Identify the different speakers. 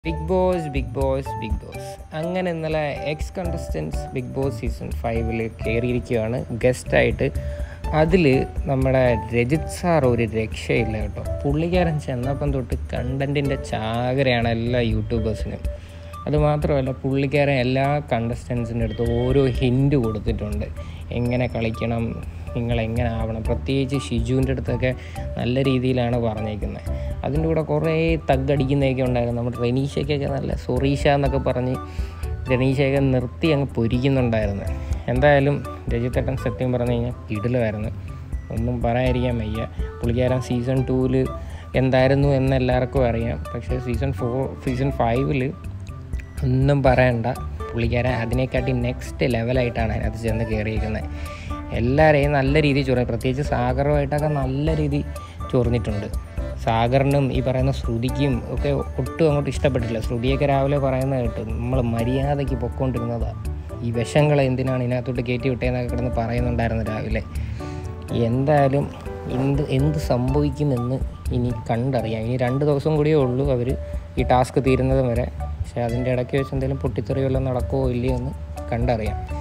Speaker 1: big boss big boss big boss അങ്ങനെ ഇന്നലെ ex contestants big boss season ഫൈവിൽ കയറിയിരിക്കുകയാണ് ഗസ്റ്റായിട്ട് അതിൽ നമ്മുടെ രജിത് സാർ ഒരു രക്ഷയില്ല കേട്ടോ പുള്ളിക്കാരൻ ചെന്നപ്പം തൊട്ട് കണ്ടൻറ്റിൻ്റെ ചാകരയാണ് എല്ലാ യൂട്യൂബേഴ്സിനും അതുമാത്രമല്ല പുള്ളിക്കാരൻ എല്ലാ കണ്ടസ്റ്റൻസിൻ്റെ അടുത്ത് ഓരോ ഹിൻഡ് കൊടുത്തിട്ടുണ്ട് എങ്ങനെ കളിക്കണം നിങ്ങൾ എങ്ങനെ ആവണം പ്രത്യേകിച്ച് ഷിജുവിൻ്റെ അടുത്തൊക്കെ നല്ല രീതിയിലാണ് പറഞ്ഞേക്കുന്നത് അതിൻ്റെ കൂടെ കുറേ തഗ്ഗടിക്കുന്നതൊക്കെ ഉണ്ടായിരുന്നു നമ്മുടെ റെനീഷയ്ക്കൊക്കെ നല്ല സൊറീഷ എന്നൊക്കെ പറഞ്ഞ് റെനീഷയൊക്കെ നിർത്തി അങ്ങ് പൊരിക്കുന്നുണ്ടായിരുന്നു എന്തായാലും രജിത്തേട്ടൻ സത്യം പറഞ്ഞു കഴിഞ്ഞാൽ കിടിലമായിരുന്നു ഒന്നും പറയാതിരിക്കാൻ വയ്യ പുള്ളിക്കാരൻ സീസൺ ടൂവിൽ എന്തായിരുന്നു എന്ന് എല്ലാവർക്കും അറിയാം പക്ഷേ സീസൺ ഫോർ സീസൺ ഫൈവിൽ ഒന്നും പറയണ്ട പുള്ളിക്കാരൻ അതിനെക്കാട്ടി നെക്സ്റ്റ് ലെവലായിട്ടാണ് അതിനകത്ത് ചെന്ന് കയറിയിരിക്കുന്നത് എല്ലാവരെയും നല്ല രീതിയിൽ ചൊറി പ്രത്യേകിച്ച് സാഗറുമായിട്ടൊക്കെ നല്ല രീതിയിൽ ചൊറിഞ്ഞിട്ടുണ്ട് സാഗറിനും ഈ പറയുന്ന ശ്രുതിക്കും ഒക്കെ ഒട്ടും അങ്ങോട്ട് ഇഷ്ടപ്പെട്ടില്ല ശ്രുതിയൊക്കെ രാവിലെ പറയുന്നത് കേട്ട് നമ്മൾ മര്യാദയ്ക്ക് പൊക്കോണ്ടിരുന്നതാണ് ഈ വിഷങ്ങൾ എന്തിനാണ് ഇതിനകത്തോട്ട് കയറ്റി വിട്ടേന്നൊക്കെ കിടന്ന് പറയുന്നുണ്ടായിരുന്നു രാവിലെ എന്തായാലും എന്ത് എന്ത് സംഭവിക്കുമെന്ന് ഇനി കണ്ടറിയാം ഇനി രണ്ട് ദിവസം കൂടിയേ ഉള്ളൂ അവർ ഈ ടാസ്ക് തീരുന്നതും വരെ പക്ഷേ അതിൻ്റെ ഇടയ്ക്ക് വെച്ച് എന്തെങ്കിലും പൊട്ടിത്തെറി വല്ലതും നടക്കുമോ ഇല്ലയോ എന്ന് കണ്ടറിയാം